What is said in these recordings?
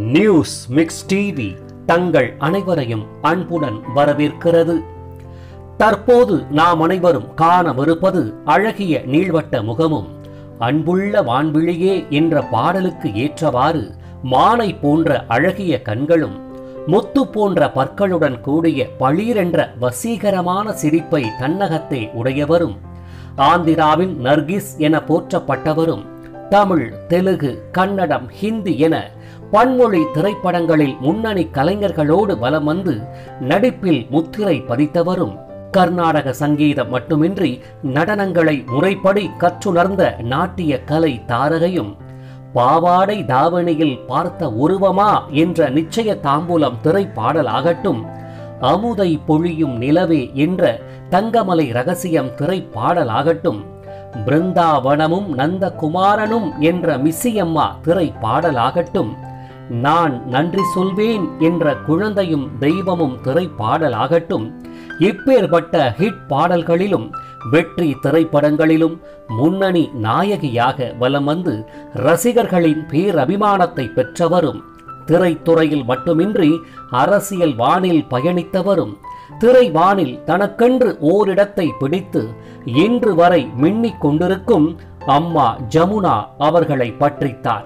news mix TV தங்கள் அனைவரையும் அன்புடன் வரவேற்கிறது தற்போது நாம் அனைவரும் காணவிருப்பது அழகிய நீள்வட்ட முகமும் அன்புள்ள வான்விழியே என்ற பாடலுக்கு ஏற்றவாறு மானை போன்ற அழகிய கண்களும் முத்து போன்ற பற்களுடன் கூடிய பளீரென்ற வசீகரமான சிரிப்பை தன்னகத்தே உடையவரும் ஆந்திராவின் நர்கிஸ் என போற்றப்பட்டவரும் தமிழ் தெலுங்கு கன்னடம் ஹிந்தி என பன்மொழி திரைப்படங்களில் முன்னணி கலைஞர்களோடு வலம் வந்து நடிப்பில் முத்திரை பதித்தவரும் கர்நாடக சங்கீதம் மட்டுமின்றி நடனங்களை முறைப்படி கற்றுணர்ந்த நாட்டிய கலை தாரகையும் பாவாடை தாவணியில் பார்த்த உருவமா என்ற நிச்சய தாம்பூலம் திரைப்பாடலாகட்டும் அமுதை பொழியும் நிலவே என்ற தங்கமலை ரகசியம் திரைப்பாடலாகட்டும் பிருந்தாவனமும் நந்தகுமாரனும் என்ற மிஸ்ஸியம்மா திரைப்பாடலாகட்டும் நான் நன்றி சொல்வேன் என்ற குழந்தையும் தெய்வமும் திரைப்பாடலாகட்டும் இப்பேற்பட்ட ஹிட் பாடல்களிலும் வெற்றி திரைப்படங்களிலும் முன்னணி நாயகியாக வலம் வந்து ரசிகர்களின் பேரபிமானத்தை பெற்றவரும் திரைத்துறையில் மட்டுமின்றி அரசியல் வானில் பயணித்தவரும் திரை வானில் தனக்கென்று ஓரிடத்தை பிடித்து இன்று வரை மின்னிக் கொண்டிருக்கும் அம்மா ஜமுனா அவர்களை பற்றித்தான்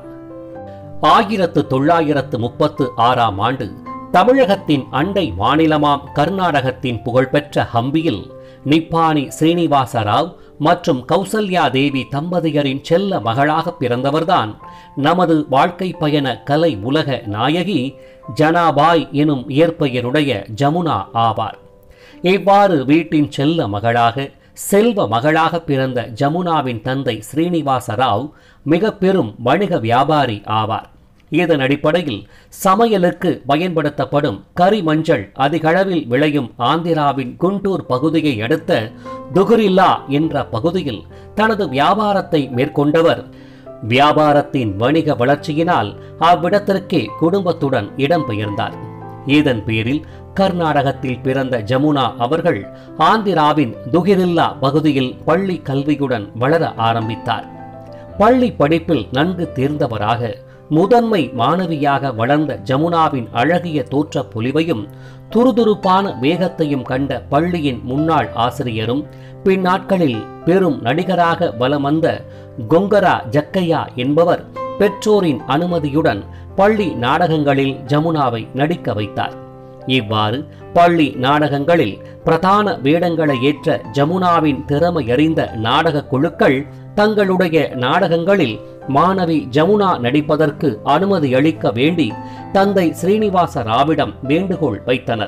ஆயிரத்து தொள்ளாயிரத்து முப்பத்து ஆறாம் ஆண்டு தமிழகத்தின் அண்டை மாநிலமாம் கர்நாடகத்தின் புகழ்பெற்ற ஹம்பியில் நிப்பானி ஸ்ரீனிவாச ராவ் மற்றும் கௌசல்யா தேவி தம்பதியரின் செல்ல மகளாக பிறந்தவர்தான் நமது வாழ்க்கை பயண கலை உலக நாயகி ஜனாபாய் எனும் இயற்பெயருடைய ஜமுனா ஆவார் இவ்வாறு வீட்டின் செல்ல மகளாக செல்வ மகளாக பிறந்த ஜமுனாவின் தந்தை ஸ்ரீனிவாச ராவ் மிக பெரும் வணிக வியாபாரி ஆவார் இதன் அடிப்படையில் சமையலுக்கு பயன்படுத்தப்படும் கரி மஞ்சள் அதிகளவில் விளையும் ஆந்திராவின் குண்டூர் பகுதியை அடுத்த துகுரில்லா என்ற பகுதியில் தனது வியாபாரத்தை மேற்கொண்டவர் வியாபாரத்தின் வணிக வளர்ச்சியினால் அவ்விடத்திற்கே குடும்பத்துடன் இடம்பெயர்ந்தார் இதன் பேரில் கர்நாடகத்தில் பிறந்த ஜமுனா அவர்கள் ஆந்திராவின் துகிரில்லா பகுதியில் பள்ளி கல்வியுடன் வளர ஆரம்பித்தார் பள்ளி படிப்பில் நன்கு தேர்ந்தவராக முதன்மை மாணவியாக வளர்ந்த ஜமுனாவின் அழகிய தோற்ற பொலிவையும் துருதுருப்பான வேகத்தையும் கண்ட பள்ளியின் முன்னாள் ஆசிரியரும் பின்னாட்களில் பெரும் நடிகராக வலம் வந்த கொங்கரா ஜக்கையா என்பவர் பெற்றோரின் அனுமதியுடன் பள்ளி நாடகங்களில் ஜமுனாவை நடிக்க வைத்தார் இவ்வாறு பள்ளி நாடகங்களில் பிரதான வேடங்களை ஏற்ற ஜமுனாவின் திறமையறிந்த நாடக குழுக்கள் தங்களுடைய நாடகங்களில் மாணவி ஜமுனா நடிப்பதற்கு அனுமதி அளிக்க வேண்டி தந்தை ஸ்ரீனிவாச ராவிடம் வேண்டுகோள் வைத்தனர்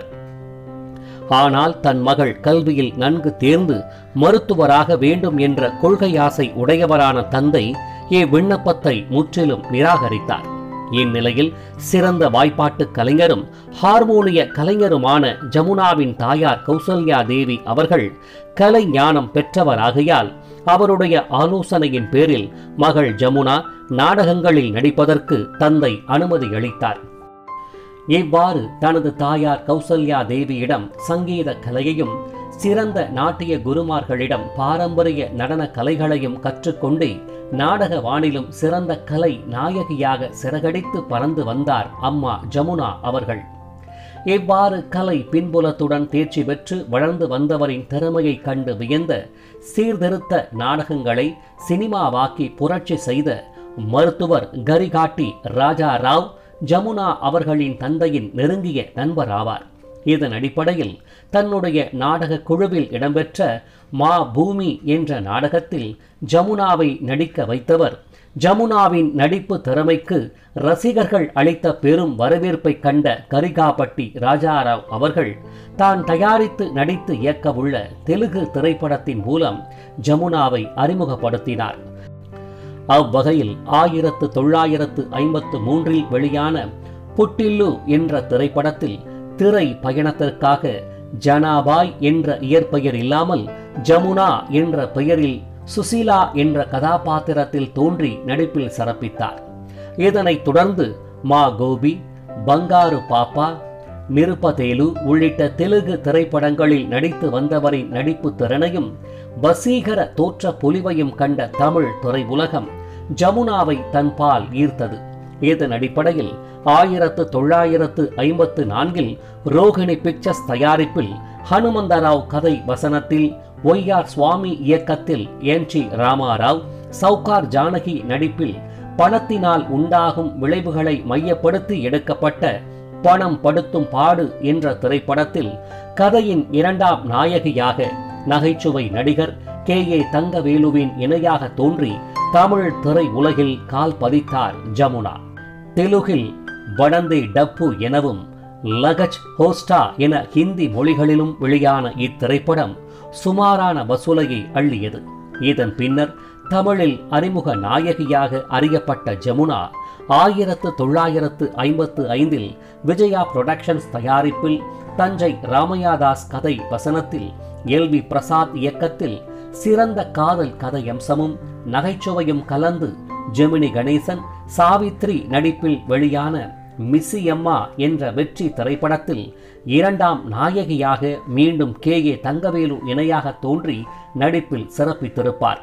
ஆனால் தன் மகள் கல்வியில் நன்கு தேர்ந்து மருத்துவராக வேண்டும் என்ற கொள்கை ஆசை உடையவரான தந்தை இவ்விண்ணப்பத்தை முற்றிலும் நிராகரித்தார் இந்நிலையில் சிறந்த வாய்ப்பாட்டு கலைஞரும் ஹார்மோனிய கலைஞருமான ஜமுனாவின் தாயார் கௌசல்யா தேவி அவர்கள் கலை ஞானம் பெற்றவராகையால் அவருடைய ஆலோசனையின் பேரில் மகள் ஜமுனா நாடகங்களில் நடிப்பதற்கு தந்தை அனுமதி அளித்தார் இவ்வாறு தனது தாயார் கௌசல்யா தேவியிடம் சங்கீத கலையையும் சிறந்த நாட்டிய குருமார்களிடம் பாரம்பரிய நடன கலைகளையும் கற்றுக்கொண்டு நாடக வானிலும் சிறந்த கலை நாயகியாக சிறகடித்து பறந்து வந்தார் அம்மா ஜமுனா அவர்கள் இவ்வாறு கலை பின்புலத்துடன் தேர்ச்சி பெற்று வளர்ந்து வந்தவரின் திறமையை கண்டு வியந்த சீர்திருத்த நாடகங்களை சினிமாவாக்கி புரட்சி செய்த மருத்துவர் கரிகாட்டி ராஜா ராவ் ஜமுனா அவர்களின் தந்தையின் நெருங்கிய நண்பராவார் இதன் அடிப்படையில் தன்னுடைய நாடக குழுவில் இடம்பெற்ற மா பூமி என்ற நாடகத்தில் ஜமுனாவை நடிக்க வைத்தவர் ஜமுனாவின் நடிப்பு திறமைக்கு ரசிகர்கள் அளித்த பெரும் வரவேற்பை கண்ட கரிகாப்பட்டி ராஜாராவ் அவர்கள் தான் தயாரித்து நடித்து இயக்கவுள்ள தெலுங்கு திரைப்படத்தின் மூலம் ஜமுனாவை அறிமுகப்படுத்தினார் அவ்வகையில் ஆயிரத்து தொள்ளாயிரத்து ஐம்பத்து மூன்றில் வெளியான புட்டில்லு என்ற திரைப்படத்தில் திரை பயணத்திற்காக ஜனாபாய் என்ற இயற்பெயர் இல்லாமல் ஜமுனா என்ற பெயரில் சுசீலா என்ற கதாபாத்திரத்தில் தோன்றி நடிப்பில் சிறப்பித்தார் இதனைத் தொடர்ந்து மா கோபி பங்காரு பாப்பா நிருபதேலு உள்ளிட்ட தெலுங்கு திரைப்படங்களில் நடித்து வந்தவரின் நடிப்பு திறனையும் வசீகர தோற்ற பொலிவையும் கண்ட தமிழ் திரையுலகம் ஜமுனாவை தன்பால் ஈர்த்தது இதன் அடிப்படையில் ஆயிரத்து தொள்ளாயிரத்து ஐம்பத்து நான்கில் ரோகிணி பிக்சர்ஸ் தயாரிப்பில் ஹனுமந்தராவ் கதை வசனத்தில் ஒய் ஆர் சுவாமி இயக்கத்தில் என் டி ராமாராவ் சவுகார் ஜானகி நடிப்பில் பணத்தினால் உண்டாகும் விளைவுகளை மையப்படுத்தி எடுக்கப்பட்ட பணம் படுத்தும் பாடு என்ற திரைப்படத்தில் கதையின் இரண்டாம் நாயகியாக நகைச்சுவை நடிகர் கே ஏ தங்கவேலுவின் இணையாக தோன்றி தமிழ் திரை உலகில் கால் பதித்தார் ஜமுனா தெலுகில் வடந்தே டப்பு எனவும் லகஜ் ஹோஸ்டா என ஹிந்தி மொழிகளிலும் வெளியான இத்திரைப்படம் சுமாரான வசூலையை அள்ளியது இதன் பின்னர் தமிழில் அறிமுக நாயகியாக அறியப்பட்ட ஜமுனா ஆயிரத்து தொள்ளாயிரத்து ஐம்பத்து ஐந்தில் விஜயா புரொடக்ஷன்ஸ் தயாரிப்பில் தஞ்சை ராமையாதாஸ் கதை வசனத்தில் எல் வி பிரசாத் இயக்கத்தில் சிறந்த காதல் கதையம்சமும் நகைச்சுவையும் கலந்து ஜெமினி கணேசன் சாவித்ரி நடிப்பில் வெளியான மிஸ்ஸி அம்மா என்ற வெற்றி திரைப்படத்தில் இரண்டாம் நாயகியாக மீண்டும் கே ஏ தங்கவேலு இணையாக தோன்றி நடிப்பில் சிறப்பித்திருப்பார்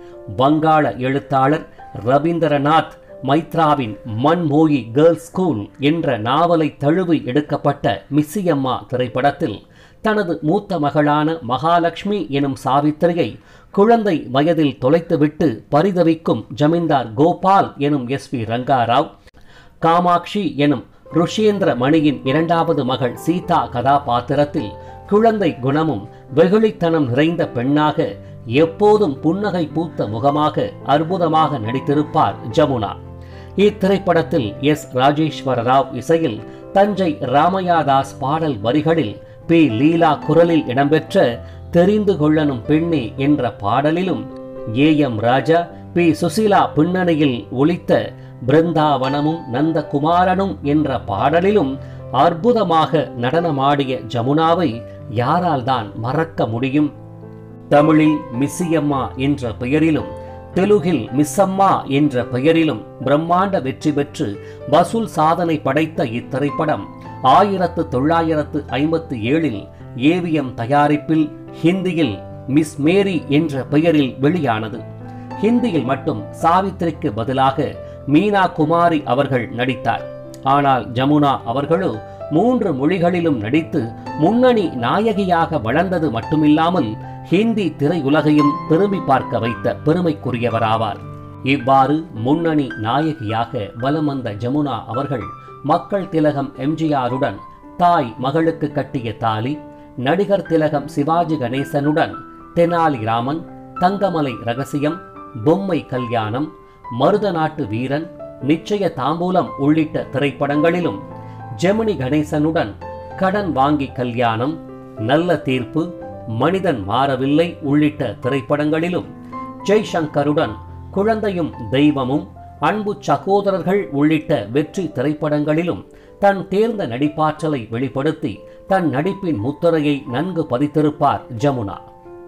வங்காள எழுத்தாளர் ரவீந்திரநாத் மைத்ராவின் மன்மோயி கேர்ள்ஸ் ஸ்கூல் என்ற நாவலை தழுவி எடுக்கப்பட்ட மிஸ்ஸியம்மா திரைப்படத்தில் தனது மூத்த மகளான மகாலட்சுமி எனும் சாவித்திரியை குழந்தை வயதில் தொலைத்துவிட்டு பரிதவிக்கும் ஜமீன்தார் கோபால் எனும் எஸ் வி ரங்காராவ் காமாட்சி எனும் ருஷேந்திர மணியின் இரண்டாவது மகள் சீதா கதாபாத்திரத்தில் குழந்தை குணமும் வெகுளித்தனம் நிறைந்த பெண்ணாக எப்போதும் புன்னகை பூத்த முகமாக அற்புதமாக நடித்திருப்பார் ஜமுனா இத்திரைப்படத்தில் எஸ் ராஜேஸ்வர ராவ் இசையில் தஞ்சை ராமையாதாஸ் பாடல் வரிகளில் பி லீலா குரலில் இடம்பெற்ற தெரிந்து கொள்ளனும் பெண்ணே என்ற பாடலிலும் A M Raja P Susheela பின்னணியில் ஒலித்த பிருந்தாவனமும் நந்தகுமாரனும் என்ற பாடலிலும் அற்புதமாக நடனமாடிய ஜமுனாவை யாரால் தான் மறக்க முடியும் தமிழில் மிஸ்ஸியம்மா என்ற பெயரிலும் தெலுகில் மிஸ்ஸம்மா என்ற பெயரிலும் பிரம்மாண்ட வெற்றி பெற்று வசூல் சாதனை படைத்த இத்திரைப்படம் ஆயிரத்து தொள்ளாயிரத்து ஐம்பத்து ஏழில் ஏவிஎம் தயாரிப்பில் ஹிந்தியில் மிஸ் மேரி என்ற பெயரில் வெளியானது ஹிந்தியில் மட்டும் சாவித்திரிக்கு பதிலாக மீனா குமாரி அவர்கள் நடித்தார் ஆனால் ஜமுனா அவர்களோ மூன்று மொழிகளிலும் நடித்து முன்னணி நாயகியாக வளர்ந்தது மட்டுமில்லாமல் ஹிந்தி திரையுலகையும் திரும்பி பார்க்க வைத்த பெருமைக்குரியவராவார் இவ்வாறு முன்னணி நாயகியாக வலம் வந்த ஜமுனா அவர்கள் மக்கள் திலகம் எம்ஜிஆருடன் தாய் மகளுக்கு கட்டிய தாலி நடிகர் திலகம் சிவாஜி கணேசனுடன் தெனாலி ராமன் தங்கமலை ரகசியம் பொம்மை கல்யாணம் மருத நாட்டு வீரன் நிச்சய தாம்பூலம் உள்ளிட்ட திரைப்படங்களிலும் ஜெமினி கணேசனுடன் கடன் வாங்கி கல்யாணம் நல்ல தீர்ப்பு மனிதன் மாறவில்லை உள்ளிட்ட திரைப்படங்களிலும் ஜெய்சங்கருடன் குழந்தையும் தெய்வமும் அன்பு சகோதரர்கள் உள்ளிட்ட வெற்றி திரைப்படங்களிலும் தன் தேர்ந்த நடிப்பாற்றலை வெளிப்படுத்தி தன் நடிப்பின் முத்திரையை நன்கு பதித்திருப்பார் ஜமுனா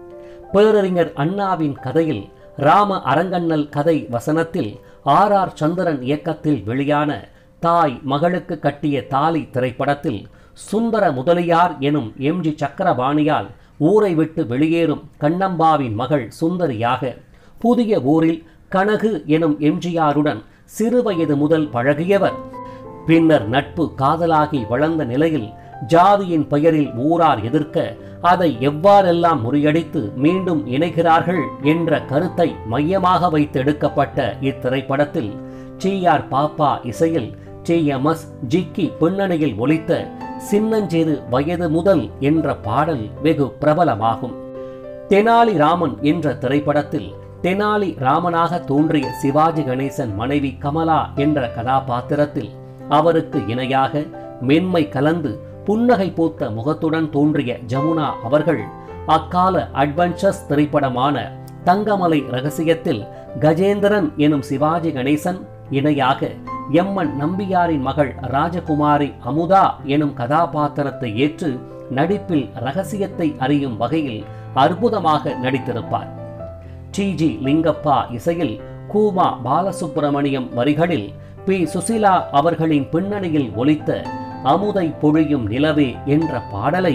பேரறிஞர் அண்ணாவின் கதையில் ராம அரங்கண்ணல் கதை வசனத்தில் ஆர் ஆர் சந்திரன் இயக்கத்தில் வெளியான தாய் மகளுக்கு கட்டிய தாலி திரைப்படத்தில் சுந்தர முதலியார் எனும் எம்ஜி சக்கரபாணியால் ஊரை விட்டு வெளியேறும் கண்ணம்பாவின் மகள் சுந்தரியாக புதிய ஊரில் கனகு எனும் எம்ஜிஆருடன் சிறுவயது முதல் பழகியவர் பின்னர் நட்பு காதலாகி வளர்ந்த நிலையில் ஜாதியின் பெயரில் ஊரார் எதிர்க்க அதை எவ்வாறெல்லாம் முறியடித்து மீண்டும் இணைகிறார்கள் என்ற கருத்தை மையமாக வைத்து எடுக்கப்பட்ட இத்திரைப்படத்தில் டி ஆர் பாப்பா இசையில் டி எம் எஸ் ஜிக்கி பின்னணியில் ஒலித்த சின்னஞ்சிறு வயது முதல் என்ற பாடல் வெகு பிரபலமாகும் தெனாலி ராமன் என்ற திரைப்படத்தில் தெனாலி ராமனாக தோன்றிய சிவாஜி கணேசன் மனைவி கமலா என்ற கதாபாத்திரத்தில் அவருக்கு இணையாக மென்மை கலந்து புன்னகை பூத்த முகத்துடன் தோன்றிய ஜமுனா அவர்கள் அக்கால அட்வென்ச்சர்ஸ் திரைப்படமான தங்கமலை ரகசியத்தில் கஜேந்திரன் எனும் சிவாஜி கணேசன் இணையாக எம்மன் நம்பியாரின் மகள் ராஜகுமாரி அமுதா எனும் கதாபாத்திரத்தை ஏற்று நடிப்பில் ரகசியத்தை அறியும் வகையில் அற்புதமாக நடித்திருப்பார் டி ஜி லிங்கப்பா இசையில் கூமா பாலசுப்பிரமணியம் வரிகளில் பி சுசிலா அவர்களின் பின்னணியில் ஒலித்த அமுதை பொழியும் நிலவே என்ற பாடலை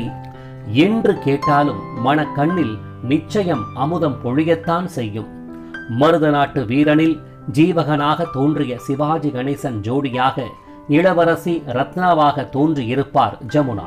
என்று கேட்டாலும் மனக்கண்ணில் நிச்சயம் அமுதம் பொழியத்தான் செய்யும் மருத நாட்டு வீரனில் ஜீவகனாக தோன்றிய சிவாஜி கணேசன் ஜோடியாக இளவரசி ரத்னாவாக தோன்றியிருப்பார் ஜமுனா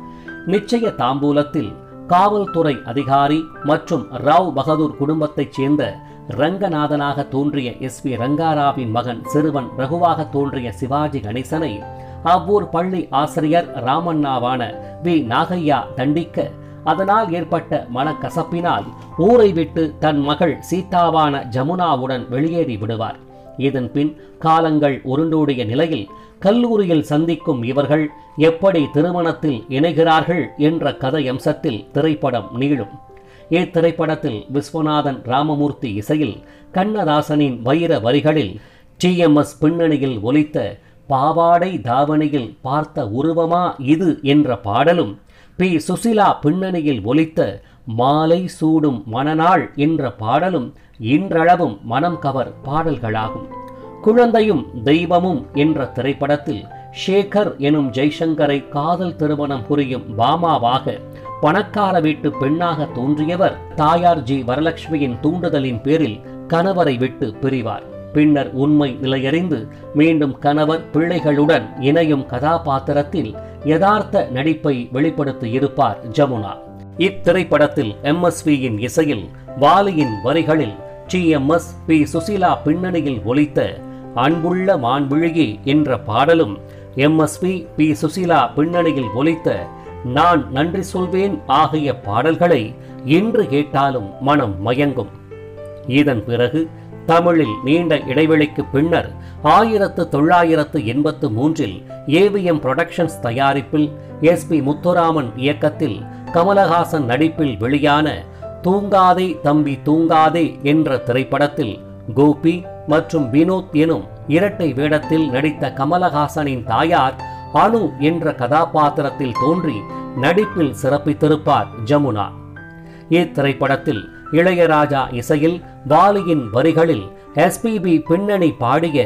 நிச்சய தாம்பூலத்தில் காவல்துறை அதிகாரி மற்றும் ராவ் பகதூர் குடும்பத்தைச் சேர்ந்த ரங்கநாதனாக தோன்றிய எஸ் பி ரங்காராவின் மகன் சிறுவன் ரகுவாக தோன்றிய சிவாஜி கணேசனை அவ்வூர் பள்ளி ஆசிரியர் ராமண்ணாவான வி நாகையா தண்டிக்க அதனால் ஏற்பட்ட மனக்கசப்பினால் ஊரை விட்டு தன் மகள் சீதாவான ஜமுனாவுடன் வெளியேறி விடுவார் இதன் பின் காலங்கள் உருண்டோடிய நிலையில் கல்லூரியில் சந்திக்கும் இவர்கள் எப்படி திருமணத்தில் இணைகிறார்கள் என்ற கதையம்சத்தில் திரைப்படம் நீளும் இத்திரைப்படத்தில் விஸ்வநாதன் ராமமூர்த்தி இசையில் கண்ணதாசனின் வைர வரிகளில் டிஎம்எஸ் பின்னணியில் ஒலித்த பாவாடை தாவணியில் பார்த்த உருவமா இது என்ற பாடலும் பி சுசிலா பின்னணியில் ஒலித்த மாலை சூடும் மணநாள் என்ற பாடலும் இன்றளவும் மனம் கவர் பாடல்களாகும் குழந்தையும் தெய்வமும் என்ற திரைப்படத்தில் ஷேகர் எனும் ஜெய்சங்கரை காதல் திருமணம் புரியும் பாமாவாக பணக்கார வீட்டு பெண்ணாக தோன்றியவர் தாயார் ஜி வரலட்சுமியின் தூண்டுதலின் பேரில் கணவரை விட்டு பிரிவார் பின்னர் உண்மை நிலையறிந்து மீண்டும் கணவர் பிள்ளைகளுடன் இணையும் கதாபாத்திரத்தில் யதார்த்த நடிப்பை வெளிப்படுத்தி இருப்பார் ஜமுனா இத்திரைப்படத்தில் எம்எஸ்வியின் இசையில் வாலியின் வரிகளில் T M S P Susheela பின்னணியில் ஒலித்த அன்புள்ள மான்விழிகி என்ற பாடலும் எம்எஸ்பி பி சுசீலா பின்னணியில் ஒலித்த நான் நன்றி சொல்வேன் ஆகிய பாடல்களை இன்று கேட்டாலும் மனம் மயங்கும் இதன் பிறகு தமிழில் நீண்ட இடைவெளிக்கு பின்னர் ஆயிரத்து தொள்ளாயிரத்து எண்பத்து மூன்றில் ஏவிஎம் புரொடக்ஷன்ஸ் தயாரிப்பில் எஸ் பி முத்துராமன் இயக்கத்தில் கமலஹாசன் நடிப்பில் வெளியான தூங்காதே தம்பி தூங்காதே என்ற திரைப்படத்தில் கோபி மற்றும் வினோத் எனும் இரட்டை வேடத்தில் நடித்த கமலஹாசனின் தாயார் அனு என்ற கதாபாத்திரத்தில் தோன்றி நடிப்பில் சிறப்பித்திருப்பார் ஜமுனா இத்திரைப்படத்தில் இளையராஜா இசையில் வாலியின் வரிகளில் எஸ்பிபி பின்னணி பாடிய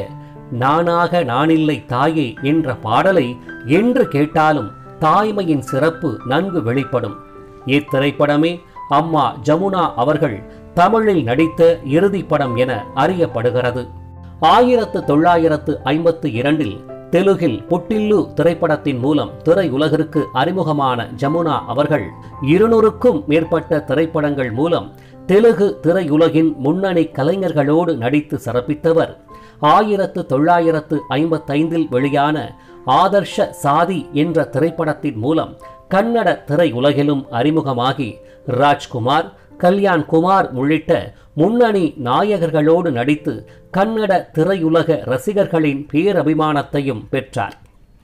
நானாக நானில்லை தாயே என்ற பாடலை என்று கேட்டாலும் தாய்மையின் சிறப்பு நன்கு வெளிப்படும் இத்திரைப்படமே அம்மா ஜமுனா அவர்கள் தமிழில் நடித்த இறுதிப் படம் என அறியப்படுகிறது ஆயிரத்து தொள்ளாயிரத்து ஐம்பத்து இரண்டில் தெலுகில் புட்டில்லு திரைப்படத்தின் மூலம் திரையுலகிற்கு அறிமுகமான ஜமுனா அவர்கள் இருநூறுக்கும் மேற்பட்ட திரைப்படங்கள் மூலம் தெலுகு திரையுலகின் முன்னணி கலைஞர்களோடு நடித்து சிறப்பித்தவர் ஆயிரத்து தொள்ளாயிரத்து ஐம்பத்தைந்தில் வெளியான ஆதர்ஷ சாதி என்ற திரைப்படத்தின் மூலம் கன்னட திரையுலகிலும் அறிமுகமாகி ராஜ்குமார் கல்யாண் குமார் உள்ளிட்ட முன்னணி நாயகர்களோடு நடித்து கன்னட திரையுலக ரசிகர்களின் பேரபிமானத்தையும் பெற்றார்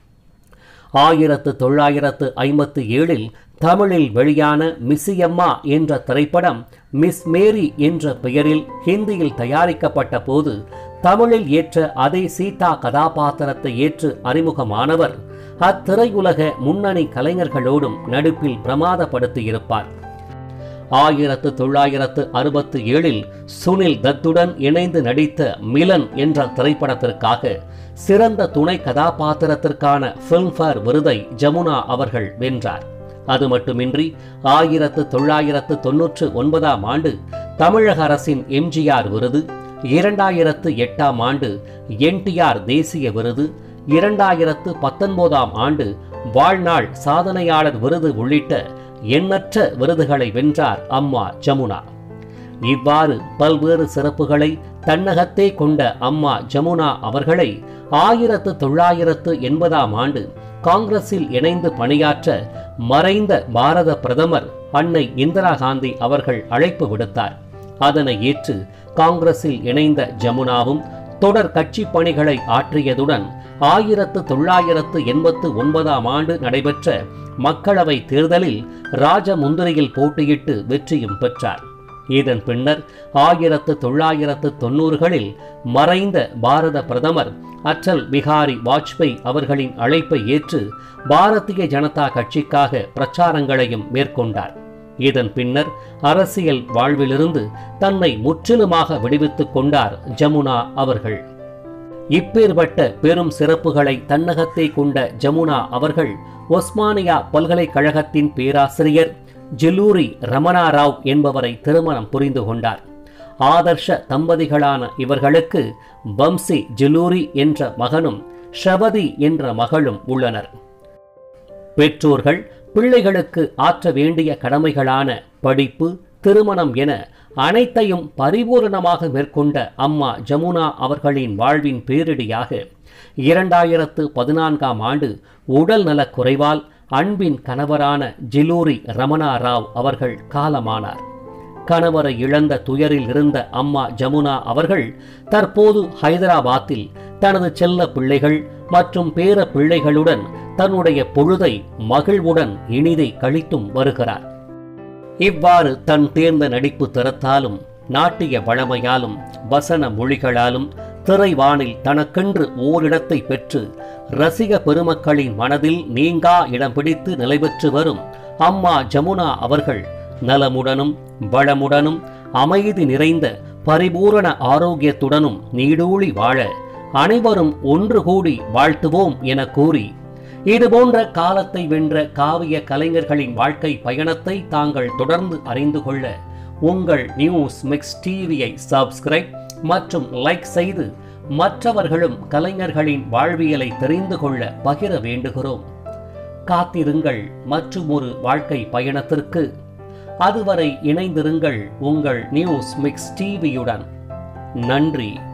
ஆயிரத்து தொள்ளாயிரத்து ஐம்பத்து ஏழில் தமிழில் வெளியான மிஸ்ஸியம்மா என்ற திரைப்படம் மிஸ் மேரி என்ற பெயரில் ஹிந்தியில் தயாரிக்கப்பட்ட போது தமிழில் ஏற்ற அதே சீதா கதாபாத்திரத்தை ஏற்று அறிமுகமானவர் அத்திரையுலக முன்னணி கலைஞர்களோடும் நடிப்பில் பிரமாதப்படுத்தியிருப்பார் ஆயிரத்து தொள்ளாயிரத்து அறுபத்து ஏழில் சுனில் தத்துடன் இணைந்து நடித்த மிலன் என்ற திரைப்படத்திற்காக சிறந்த துணை கதாபாத்திரத்திற்கான ஃபில்ம்ஃபேர் விருதை ஜமுனா அவர்கள் வென்றார் அது மட்டுமின்றி ஆயிரத்து தொள்ளாயிரத்து தொன்னூற்று ஒன்பதாம் ஆண்டு தமிழக அரசின் எம்ஜிஆர் விருது இரண்டாயிரத்து எட்டாம் ஆண்டு என்டிஆர் தேசிய விருது இரண்டாயிரத்து பத்தொன்பதாம் ஆண்டு வாழ்நாள் சாதனையாளர் விருது உள்ளிட்ட எண்ணற்ற விருதுகளை வென்றார் அம்மா ஜமுனா இவ்வாறு பல்வேறு சிறப்புகளை தன்னகத்தே கொண்ட அம்மா ஜமுனா அவர்களை ஆயிரத்து தொள்ளாயிரத்து எண்பதாம் ஆண்டு காங்கிரஸில் இணைந்து பணியாற்ற மறைந்த பாரத பிரதமர் அன்னை இந்திரா காந்தி அவர்கள் அழைப்பு விடுத்தார் அதனை ஏற்று காங்கிரஸில் இணைந்த ஜமுனாவும் தொடர் கட்சி பணிகளை ஆற்றியதுடன் ஆயிரத்து தொள்ளாயிரத்து எண்பத்து ஒன்பதாம் ஆண்டு நடைபெற்ற மக்களவை தேர்தலில் ராஜமுந்திரியில் போட்டியிட்டு வெற்றியும் பெற்றார் இதன் பின்னர் ஆயிரத்து தொள்ளாயிரத்து தொன்னூறுகளில் மறைந்த பாரத பிரதமர் அட்டல் பிகாரி வாஜ்பேயி அவர்களின் அழைப்பை ஏற்று பாரதிய ஜனதா கட்சிக்காக பிரச்சாரங்களையும் மேற்கொண்டார் இதன் பின்னர் அரசியல் வாழ்விலிருந்து தன்னை முற்றிலுமாக விடுவித்துக் கொண்டார் ஜமுனா அவர்கள் இப்பேற்பட்ட பெரும் சிறப்புகளை தன்னகத்தே கொண்ட ஜமுனா அவர்கள் ஒஸ்மானியா பல்கலைக்கழகத்தின் பேராசிரியர் ஜில்லூரி ரமணா ராவ் என்பவரை திருமணம் புரிந்து கொண்டார் ஆதர்ஷ தம்பதிகளான இவர்களுக்கு வம்சி ஜிலூரி என்ற மகனும் ஷபதி என்ற மகளும் உள்ளனர் பெற்றோர்கள் பிள்ளைகளுக்கு ஆற்ற வேண்டிய கடமைகளான படிப்பு திருமணம் என அனைத்தையும் பரிபூரணமாக மேற்கொண்ட அம்மா ஜமுனா அவர்களின் வாழ்வின் பேரிடியாக இரண்டாயிரத்து பதினான்காம் ஆண்டு உடல் நலக் குறைவால் அன்பின் கணவரான ஜிலூரி ரமணா ராவ் அவர்கள் காலமானார் கணவரை இழந்த துயரில் இருந்த அம்மா ஜமுனா அவர்கள் தற்போது ஹைதராபாத்தில் தனது செல்ல பிள்ளைகள் மற்றும் பேர பிள்ளைகளுடன் தன்னுடைய பொழுதை மகிழ்வுடன் இனிதை கழித்தும் வருகிறார் இவ்வாறு தன் தேர்ந்த நடிப்பு திறத்தாலும் நாட்டிய வளமையாலும் வசன மொழிகளாலும் திரைவானில் தனக்கென்று ஓரிடத்தை பெற்று ரசிக பெருமக்களின் மனதில் நீங்கா இடம் பிடித்து நிலைபெற்று வரும் அம்மா ஜமுனா அவர்கள் நலமுடனும் வளமுடனும் அமைதி நிறைந்த பரிபூரண ஆரோக்கியத்துடனும் நீடூழி வாழ அனைவரும் ஒன்று கூடி வாழ்த்துவோம் என கூறி இதுபோன்ற காலத்தை வென்ற காவிய கலைஞர்களின் வாழ்க்கை பயணத்தை தாங்கள் தொடர்ந்து அறிந்து கொள்ள உங்கள் நியூஸ் மிக்ஸ் டிவியை சப்ஸ்கிரைப் மற்றும் லைக் செய்து மற்றவர்களும் கலைஞர்களின் வாழ்வியலை தெரிந்து கொள்ள பகிர வேண்டுகிறோம் காத்திருங்கள் மற்றும் ஒரு வாழ்க்கை பயணத்திற்கு அதுவரை இணைந்திருங்கள் உங்கள் நியூஸ் மிக்ஸ் டிவியுடன் நன்றி